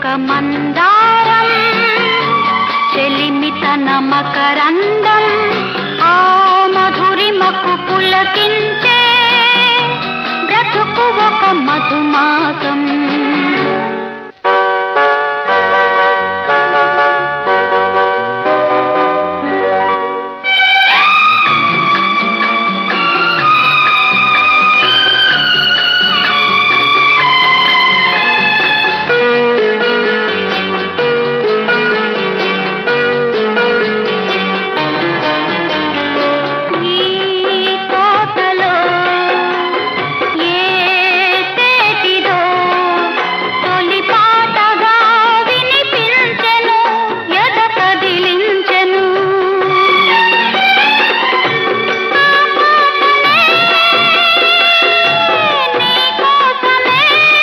మందారం చెలిమి తన మకరందం ఆ మధురిమకు పులకించే బ్రతుకు ఒక మధుమాసం ఈ తోటలో ఏ తేటిదో తొలి పాటగా వినిపించెను ఎద కదిలించెను ఆ పాటనే నీకోసమే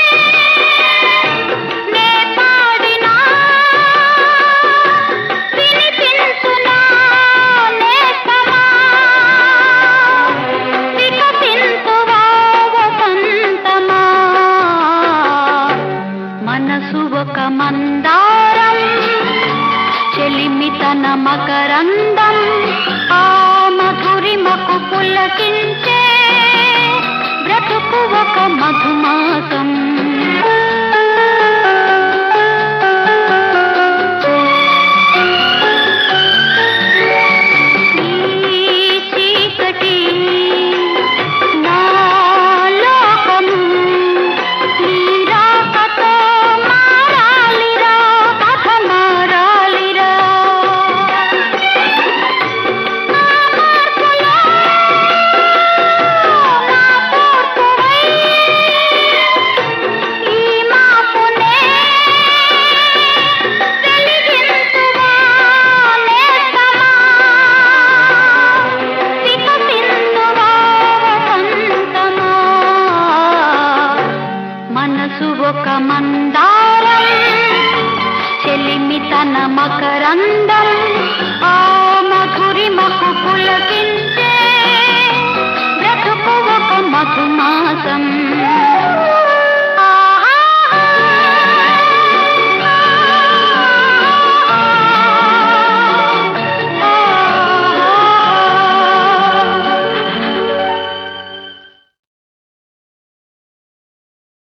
నే పాడినా వినిపించునా నేస్తమా వికసించువా వసంతమా మనసు ఒక మందారం చెలిమి తన మకరందం ఆ మధురిమకు పులకించే బ్రతుకు ఒక మధుమాసం